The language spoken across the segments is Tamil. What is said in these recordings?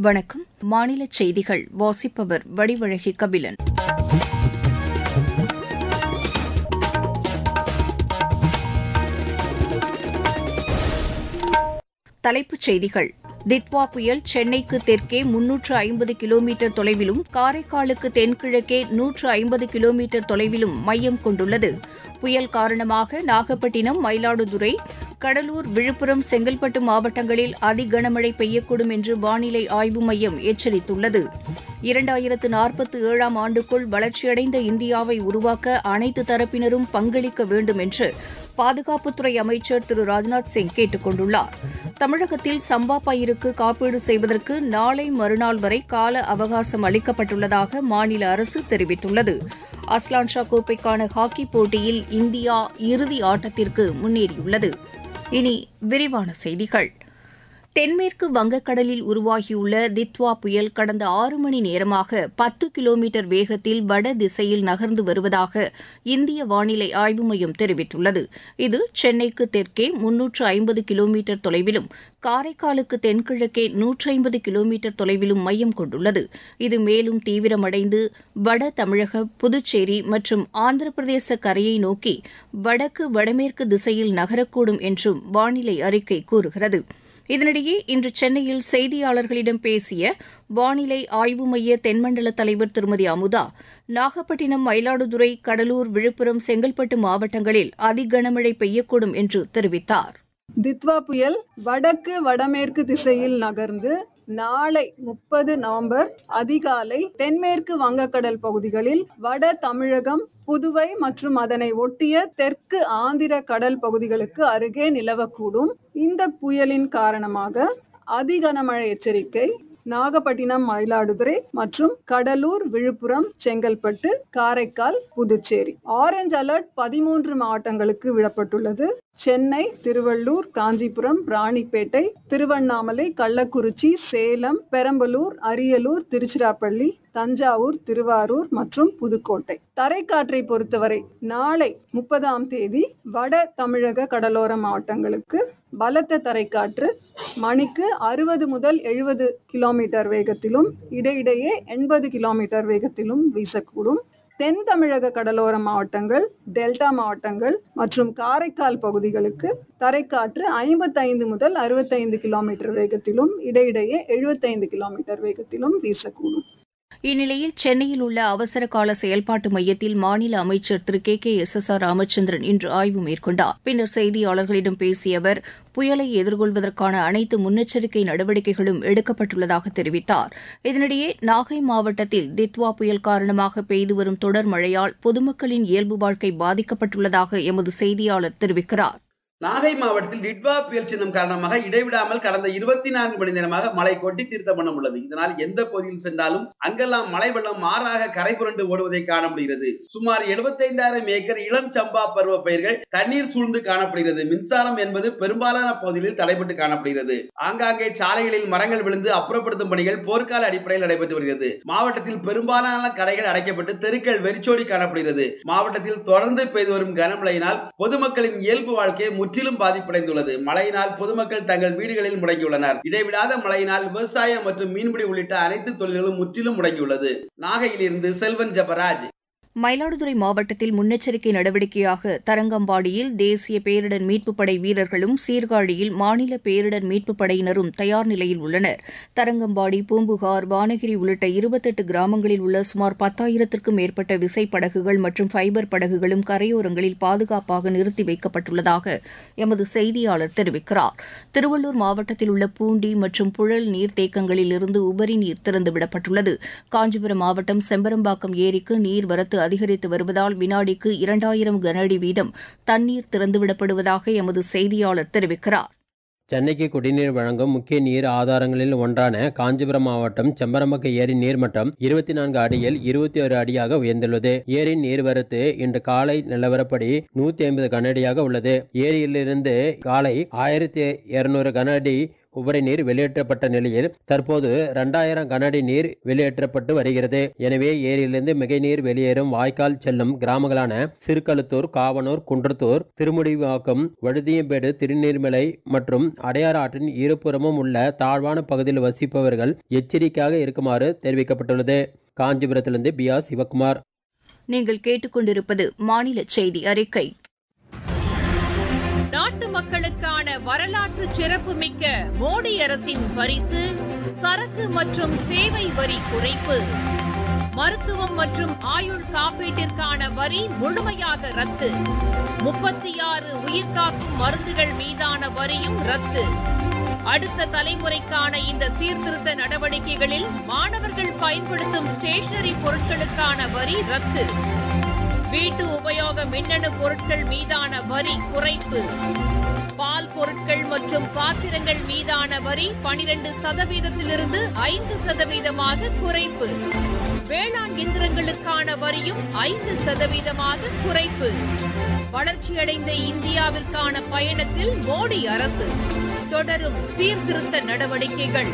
வணக்கம் மாநில செய்திகள் வாசிப்பவர் வடிவழகி கபிலன் தலைப்புச் செய்திகள் தித்வா புயல் சென்னைக்கு தெற்கே முன்னூற்று ஐம்பது கிலோமீட்டர் தொலைவிலும் காரைக்காலுக்கு தென்கிழக்கே நூற்று ஐம்பது கிலோமீட்டர் தொலைவிலும் மையம் கொண்டுள்ளது புயல் காரணமாக நாகப்பட்டினம் மயிலாடுதுறை கடலூர் விழுப்புரம் செங்கல்பட்டு மாவட்டங்களில் அதி கனமழை பெய்யக்கூடும் என்று வானிலை ஆய்வு மையம் எச்சரித்துள்ளது இரண்டாயிரத்து நாற்பத்தி ஏழாம் ஆண்டுக்குள் வளர்ச்சியடைந்த இந்தியாவை உருவாக்க அனைத்து தரப்பினரும் பங்களிக்க வேண்டும் என்று பாதுகாப்புத்துறை அமைச்சர் திரு ராஜ்நாத் சிங் கேட்டுக் கொண்டுள்ளார் தமிழகத்தில் சம்பா பயிருக்கு காப்பீடு செய்வதற்கு நாளை மறுநாள் வரை கால அவகாசம் அளிக்கப்பட்டுள்ளதாக மாநில அரசு தெரிவித்துள்ளது அஸ்லான் ஷா கோப்பைக்கான ஹாக்கி போட்டியில் இந்தியா இறுதி ஆட்டத்திற்கு முன்னேறியுள்ளது இனி விரிவான செய்திகள் தென்மேற்கு வங்கக்கடலில் உருவாகியுள்ள தித்வா புயல் கடந்த ஆறு மணி நேரமாக பத்து கிலோமீட்டர் வேகத்தில் வட திசையில் நகர்ந்து வருவதாக இந்திய வானிலை ஆய்வு மையம் தெரிவித்துள்ளது இது சென்னைக்கு தெற்கே முன்னூற்று ஐம்பது கிலோமீட்டர் தொலைவிலும் காரைக்காலுக்கு தென்கிழக்கே நூற்றி ஐம்பது கிலோமீட்டர் தொலைவிலும் மையம் கொண்டுள்ளது இது மேலும் தீவிரமடைந்து வட தமிழக புதுச்சேரி மற்றும் ஆந்திர பிரதேச கரையை நோக்கி வடக்கு வடமேற்கு திசையில் நகரக்கூடும் என்றும் வானிலை அறிக்கை கூறுகிறது இதனிடையே இன்று சென்னையில் செய்தியாளர்களிடம் பேசிய வானிலை ஆய்வு மைய தென்மண்டல தலைவர் திருமதி அமுதா நாகப்பட்டினம் மயிலாடுதுறை கடலூர் விழுப்புரம் செங்கல்பட்டு மாவட்டங்களில் அதிகனமழை பெய்யக்கூடும் என்று தெரிவித்தார் தித்வா புயல் வடக்கு வடமேற்கு திசையில் நகர்ந்து நாளை முப்பது நவம்பர் அதிகாலை தென்மேற்கு வங்கக்கடல் பகுதிகளில் வட தமிழகம் புதுவை மற்றும் அதனை ஒட்டிய தெற்கு ஆந்திர கடல் பகுதிகளுக்கு அருகே நிலவக்கூடும் இந்த புயலின் காரணமாக அதிகனமழை எச்சரிக்கை நாகப்பட்டினம் மயிலாடுதுறை மற்றும் கடலூர் விழுப்புரம் செங்கல்பட்டு காரைக்கால் புதுச்சேரி ஆரஞ்ச் அலர்ட் பதிமூன்று மாவட்டங்களுக்கு விடப்பட்டுள்ளது சென்னை திருவள்ளூர் காஞ்சிபுரம் ராணிப்பேட்டை திருவண்ணாமலை கள்ளக்குறிச்சி சேலம் பெரம்பலூர் அரியலூர் திருச்சிராப்பள்ளி தஞ்சாவூர் திருவாரூர் மற்றும் புதுக்கோட்டை தரைக்காற்றை பொறுத்தவரை நாளை முப்பதாம் தேதி வட தமிழக கடலோர மாவட்டங்களுக்கு பலத்த தரைக்காற்று மணிக்கு அறுபது முதல் எழுபது கிலோமீட்டர் வேகத்திலும் இடையிடையே எண்பது கிலோமீட்டர் வேகத்திலும் வீசக்கூடும் தென் தமிழக கடலோர மாவட்டங்கள் டெல்டா மாவட்டங்கள் மற்றும் காரைக்கால் பகுதிகளுக்கு தரைக்காற்று ஐம்பத்தைந்து முதல் அறுபத்தைந்து கிலோமீட்டர் வேகத்திலும் இடையிடையே எழுபத்தைந்து கிலோமீட்டர் வேகத்திலும் வீசக்கூடும் இந்நிலையில் சென்னையில் உள்ள அவசர கால செயல்பாட்டு மையத்தில் மாநில அமைச்சர் Thiru K K S S R Ramachandran இன்று ஆய்வு மேற்கொண்டார் பின்னர் செய்தியாளர்களிடம் பேசிய அவர் புயலை எதிர்கொள்வதற்கான அனைத்து முன்னெச்சரிக்கை நடவடிக்கைகளும் எடுக்கப்பட்டுள்ளதாக தெரிவித்தார் இதனிடையே நாகை மாவட்டத்தில் தித்வா புயல் காரணமாக பெய்து வரும் தொடர் மழையால் பொதுமக்களின் இயல்பு வாழ்க்கை பாதிக்கப்பட்டுள்ளதாக எமது செய்தியாளர் தெரிவிக்கிறார் நாகை மாவட்டத்தில் டிட்வா புயல் சின்னம் காரணமாக இடைவிடாமல் கடந்த இருபத்தி நான்கு மணி நேரமாக மழை கொட்டி தீர்த்த பண்ண உள்ளது இதனால் எந்த பகுதியில் சென்றாலும் அங்கெல்லாம் மழை வெள்ளம் மாறாக கரை புரண்டு ஓடுவதை காண முடிகிறது சுமார் எழுபத்தைந்தாயிரம் ஏக்கர் இளம் சம்பா பருவ பயிர்கள் தண்ணீர் சூழ்ந்து காணப்படுகிறது மின்சாரம் என்பது பெரும்பாலான பகுதிகளில் தடைபட்டு காணப்படுகிறது ஆங்காங்கே சாலைகளில் மரங்கள் விழுந்து அப்புறப்படுத்தும் பணிகள் போர்க்கால அடிப்படையில் நடைபெற்று வருகிறது மாவட்டத்தில் பெரும்பாலான கடைகள் அடைக்கப்பட்டு தெருக்கள் வெறிச்சோடி காணப்படுகிறது மாவட்டத்தில் தொடர்ந்து பெய்து வரும் கனமழையினால் பொதுமக்களின் இயல்பு வாழ்க்கை முற்றிலும் பாதிப்படைந்துள்ளது மழையினால் பொதுமக்கள் தங்கள் வீடுகளில் முடங்கியுள்ளனர் இடைவிடாத மழையினால் விவசாயம் மற்றும் மீன்பிடி உள்ளிட்ட அனைத்து தொழில்களும் முற்றிலும் முடங்கியுள்ளது நாகையிலிருந்து செல்வன் ஜபராஜ் மயிலாடுதுறை மாவட்டத்தில் முன்னெச்சரிக்கை நடவடிக்கையாக தரங்கம்பாடியில் தேசிய பேரிடர் மீட்புப் படை வீரர்களும் சீர்காழியில் மாநில பேரிடர் மீட்புப் படையினரும் தயார் நிலையில் உள்ளனர் தரங்கம்பாடி பூம்புகார் வானகிரி உள்ளிட்ட இருபத்தெட்டு கிராமங்களில் உள்ள சுமார் பத்தாயிரத்திற்கும் மேற்பட்ட விசைப்படகுகள் மற்றும் ஃபைபர் படகுகளும் கரையோரங்களில் பாதுகாப்பாக நிறுத்தி வைக்கப்பட்டுள்ளதாக எமது செய்தியாளர் தெரிவிக்கிறார் திருவள்ளூர் மாவட்டத்தில் உள்ள பூண்டி மற்றும் புழல் நீர்த்தேக்கங்களில் இருந்து உபரி நீர் திறந்துவிடப்பட்டுள்ளது காஞ்சிபுரம் மாவட்டம் செம்பரம்பாக்கம் ஏரிக்கு நீர்வரத்து அதிகரித்து வருவதால் வினாடிக்கு இரண்டாயிரம் கனஅடி வீதம் தண்ணீர் திறந்துவிடப்படுவதாக எமது செய்தியாளர் தெரிவிக்கிறார் சென்னைக்கு குடிநீர் வழங்கும் முக்கிய நீர் ஆதாரங்களில் ஒன்றான காஞ்சிபுரம் மாவட்டம் செம்பரம்பக்க ஏரி நீர்மட்டம் இருபத்தி நான்கு அடியில் இருபத்தி ஒரு அடியாக உயர்ந்துள்ளது ஏரியின் நீர்வரத்து இன்று காலை நிலவரப்படி நூத்தி ஐம்பது கனஅடியாக உள்ளது ஏரியிலிருந்து காலை ஆயிரத்தி இருநூறு கன அடி உபரி நீர் வெளியேற்றப்பட்ட நிலையில் தற்போது இரண்டாயிரம் கனஅடி நீர் வெளியேற்றப்பட்டு வருகிறது எனவே ஏரியிலிருந்து மிகை நீர் வெளியேறும் வாய்க்கால் செல்லும் கிராமங்களான சிறுகழுத்தூர் காவனூர் குன்றத்தூர் திருமுடிவாக்கம் வழுதியம்பேடு திருநீர்மலை மற்றும் அடையாறு ஆற்றின் இருபுறமும் உள்ள தாழ்வான பகுதியில் வசிப்பவர்கள் எச்சரிக்கையாக இருக்குமாறு தெரிவிக்கப்பட்டுள்ளது காஞ்சிபுரத்திலிருந்து பி ஆர் சிவகுமார் நீங்கள் கேட்டுக்கொண்டிருப்பது மாநில செய்தி அறிக்கை நாட்டு மக்களுக்கான வரலாற்று சிறப்புமிக்க மோடி அரசின் பரிசு சரக்கு மற்றும் சேவை வரி குறைப்பு மருத்துவம் மற்றும் ஆயுள் காப்பீட்டிற்கான வரி முழுமையாக ரத்து முப்பத்தி ஆறு உயிர்காக்கும் மருந்துகள் மீதான வரியும் ரத்து அடுத்த தலைமுறைக்கான இந்த சீர்திருத்த நடவடிக்கைகளில் மாணவர்கள் பயன்படுத்தும் ஸ்டேஷனரி பொருட்களுக்கான வரி ரத்து வீட்டு உபயோக மின்னணு பொருட்கள் மீதான வரி குறைப்பு பால் பொருட்கள் மற்றும் பாத்திரங்கள் மீதான வரி பனிரெண்டு சதவீதத்திலிருந்து ஐந்து சதவீதமாக குறைப்பு வேளாண் இயந்திரங்களுக்கான வரியும் ஐந்து சதவீதமாக குறைப்பு வளர்ச்சியடைந்த இந்தியாவிற்கான பயணத்தில் மோடி அரசு தொடரும் சீர்திருத்த நடவடிக்கைகள்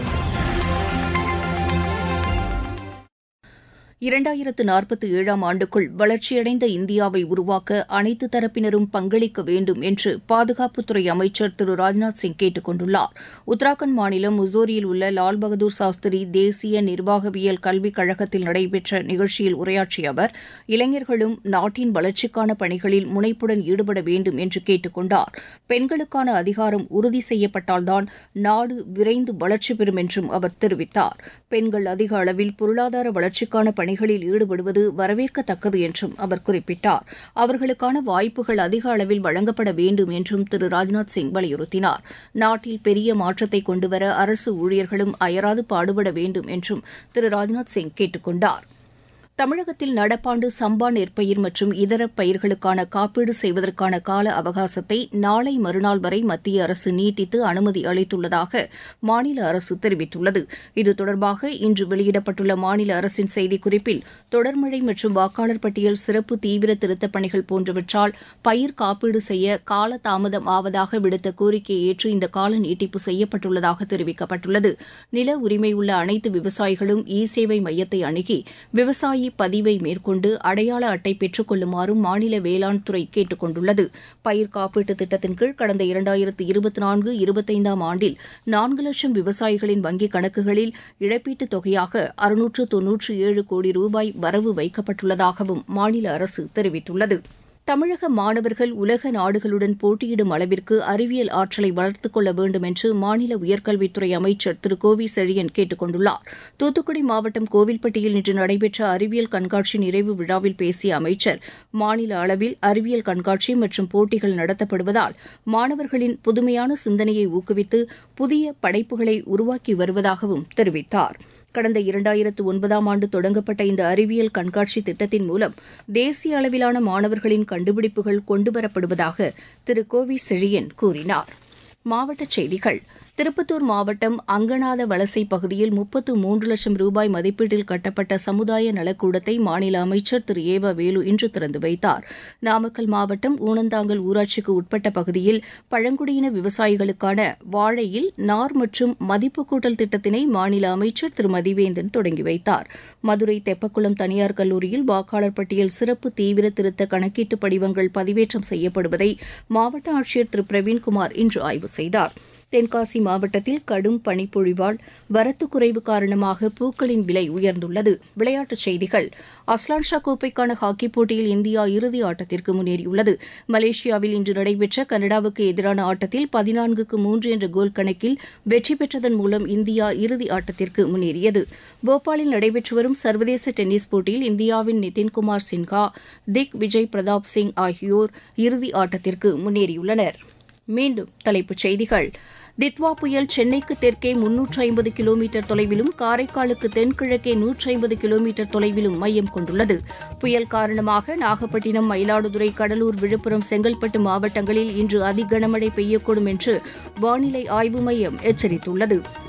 இரண்டாயிரத்து நாற்பத்தி ஏழாம் ஆண்டுக்குள் வளர்ச்சியடைந்த இந்தியாவை உருவாக்க அனைத்து தரப்பினரும் பங்களிக்க வேண்டும் என்று பாதுகாப்புத்துறை அமைச்சர் திரு ராஜ்நாத் சிங் கேட்டுக் கொண்டுள்ளார் உத்தராகண்ட் மாநிலம் முசோரியில் உள்ள லால் பகதூர் சாஸ்திரி தேசிய நிர்வாகவியல் கல்விக் கழகத்தில் நடைபெற்ற நிகழ்ச்சியில் உரையாற்றிய அவர் இளைஞர்களும் நாட்டின் வளர்ச்சிக்கான பணிகளில் முனைப்புடன் ஈடுபட வேண்டும் என்று கேட்டுக் கொண்டார் பெண்களுக்கான அதிகாரம் உறுதி செய்யப்பட்டால்தான் நாடு விரைந்து வளர்ச்சி பெறும் என்றும் அவர் தெரிவித்தார் பெண்கள் அதிக அளவில் பொருளாதார வளர்ச்சிக்கான பணிகளில் ஈடுபடுவது வரவேற்கத்தக்கது என்றும் அவர் குறிப்பிட்டார் அவர்களுக்கான வாய்ப்புகள் அதிக அளவில் வழங்கப்பட வேண்டும் என்றும் திரு ராஜ்நாத் சிங் வலியுறுத்தினார் நாட்டில் பெரிய மாற்றத்தை கொண்டுவர அரசு ஊழியர்களும் அயராது பாடுபட வேண்டும் என்றும் திரு ராஜ்நாத் சிங் கேட்டுக் கொண்டார் தமிழகத்தில் நடப்பாண்டு சம்பா நெற்பயிர் மற்றும் இதர பயிர்களுக்கான காப்பீடு செய்வதற்கான கால அவகாசத்தை நாளை மறுநாள் வரை மத்திய அரசு நீட்டித்து அனுமதி அளித்துள்ளதாக மாநில அரசு தெரிவித்துள்ளது இது தொடர்பாக இன்று வெளியிடப்பட்டுள்ள மாநில அரசின் செய்திக்குறிப்பில் தொடர்மழை மற்றும் வாக்காளர் பட்டியல் சிறப்பு தீவிர திருத்தப் பணிகள் போன்றவற்றால் பயிர் காப்பீடு செய்ய கால தாமதம் ஆவதாக விடுத்த கோரிக்கையை ஏற்று இந்த கால நீட்டிப்பு செய்யப்பட்டுள்ளதாக தெரிவிக்கப்பட்டுள்ளது நில உரிமை உள்ள அனைத்து விவசாயிகளும் இ சேவை மையத்தை அணுகி விவசாயி பதிவை மேற்கொண்டு அடையாள அட்டை பெற்றுக் கொள்ளுமாறும் மாநில வேளாண் துறை கேட்டுக் கொண்டுள்ளது பயிர் காப்பீட்டு திட்டத்தின் கீழ் கடந்த இரண்டாயிரத்து இருபத்தி நான்கு இருபத்தைந்தாம் ஆண்டில் நான்கு லட்சம் விவசாயிகளின் வங்கிக் கணக்குகளில் இழப்பீட்டுத் தொகையாக அறுநூற்று தொன்னூற்று ஏழு கோடி ரூபாய் வரவு வைக்கப்பட்டுள்ளதாகவும் மாநில அரசு தெரிவித்துள்ளது தமிழக மாணவர்கள் உலக நாடுகளுடன் போட்டியிடும் அளவிற்கு அறிவியல் ஆற்றலை வளர்த்துக் கொள்ள வேண்டும் என்று மாநில உயர்கல்வித்துறை அமைச்சர் திரு கோவி செழியன் கேட்டுக் கொண்டுள்ளார் தூத்துக்குடி மாவட்டம் கோவில்பட்டியில் இன்று நடைபெற்ற அறிவியல் கண்காட்சி நிறைவு விழாவில் பேசிய அமைச்சர் மாநில அளவில் அறிவியல் கண்காட்சி மற்றும் போட்டிகள் நடத்தப்படுவதால் மாணவர்களின் புதுமையான சிந்தனையை ஊக்குவித்து புதிய படைப்புகளை உருவாக்கி வருவதாகவும் தெரிவித்தார் கடந்த இரண்டாயிரத்து ஒன்பதாம் ஆண்டு தொடங்கப்பட்ட இந்த அறிவியல் கண்காட்சி திட்டத்தின் மூலம் தேசிய அளவிலான மாணவர்களின் கண்டுபிடிப்புகள் கொண்டுவரப்படுவதாக திரு கோவி செழியன் கூறினார் மாவட்டச் செய்திகள் திருப்பத்தூர் மாவட்டம் அங்கநாத வலசை பகுதியில் முப்பத்து மூன்று லட்சம் ரூபாய் மதிப்பீட்டில் கட்டப்பட்ட சமுதாய நலக்கூடத்தை மாநில அமைச்சர் திரு ஏவ வேலு இன்று திறந்து வைத்தார் நாமக்கல் மாவட்டம் ஊனந்தாங்கல் ஊராட்சிக்கு உட்பட்ட பகுதியில் பழங்குடியின விவசாயிகளுக்கான வாழையில் நார் மற்றும் மதிப்பு கூட்டல் திட்டத்தினை மாநில அமைச்சர் திரு மதிவேந்தன் தொடங்கி வைத்தார் மதுரை தெப்பக்குளம் தனியார் கல்லூரியில் வாக்காளர் பட்டியல் சிறப்பு தீவிர திருத்த கணக்கீட்டு படிவங்கள் பதிவேற்றம் செய்யப்படுவதை மாவட்ட ஆட்சியர் திரு பிரவீன்குமார் இன்று ஆய்வு செய்தார் தென்காசி மாவட்டத்தில் கடும் பனிப்பொழிவால் வரத்து குறைவு காரணமாக பூக்களின் விலை உயர்ந்துள்ளது விளையாட்டுச் செய்திகள் அஸ்லான்ஷா கோப்பைக்கான ஹாக்கிப் போட்டியில் இந்தியா இறுதி ஆட்டத்திற்கு முன்னேறியுள்ளது மலேசியாவில் இன்று நடைபெற்ற கனடாவுக்கு எதிரான ஆட்டத்தில் பதினான்குக்கு மூன்று என்ற கோல் கணக்கில் வெற்றி பெற்றதன் மூலம் இந்தியா இறுதி ஆட்டத்திற்கு முன்னேறியது போபாலில் நடைபெற்று வரும் சர்வதேச டென்னிஸ் போட்டியில் இந்தியாவின் நிதின்குமார் சின்ஹா திக் விஜய் பிரதாப் சிங் ஆகியோர் இறுதி ஆட்டத்திற்கு முன்னேறியுள்ளனர் மீண்டும் தலைப்புச் செய்திகள் தித்வா புயல் சென்னைக்கு தெற்கே முன்னூற்று ஐம்பது கிலோமீட்டர் தொலைவிலும் காரைக்காலுக்கு தென்கிழக்கே நூற்றி ஐம்பது கிலோமீட்டர் தொலைவிலும் மையம் கொண்டுள்ளது புயல் காரணமாக நாகப்பட்டினம் மயிலாடுதுறை கடலூர் விழுப்புரம் செங்கல்பட்டு மாவட்டங்களில் இன்று அதிகனமழை பெய்யக்கூடும் என்று வானிலை ஆய்வு மையம் எச்சரித்துள்ளது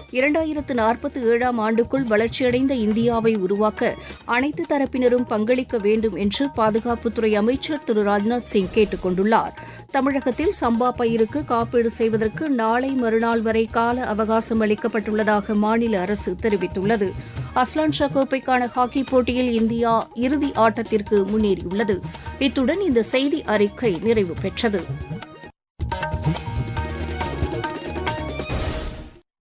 இரண்டாயிரத்து நாற்பத்தி ஏழாம் ஆண்டுக்குள் வளர்ச்சியடைந்த இந்தியாவை உருவாக்க அனைத்து தரப்பினரும் பங்களிக்க வேண்டும் என்று பாதுகாப்புத்துறை அமைச்சர் திரு ராஜ்நாத் சிங் கேட்டுக் கொண்டுள்ளார் தமிழகத்தில் சம்பா பயிருக்கு காப்பீடு செய்வதற்கு நாளை மறுநாள் வரை கால அவகாசம் அளிக்கப்பட்டுள்ளதாக மாநில அரசு தெரிவித்துள்ளது அஸ்லான் ஷா கோப்பைக்கான ஹாக்கி போட்டியில் இந்தியா இறுதி ஆட்டத்திற்கு முன்னேறியுள்ளது இத்துடன் இந்த செய்தி அறிக்கை நிறைவு பெற்றது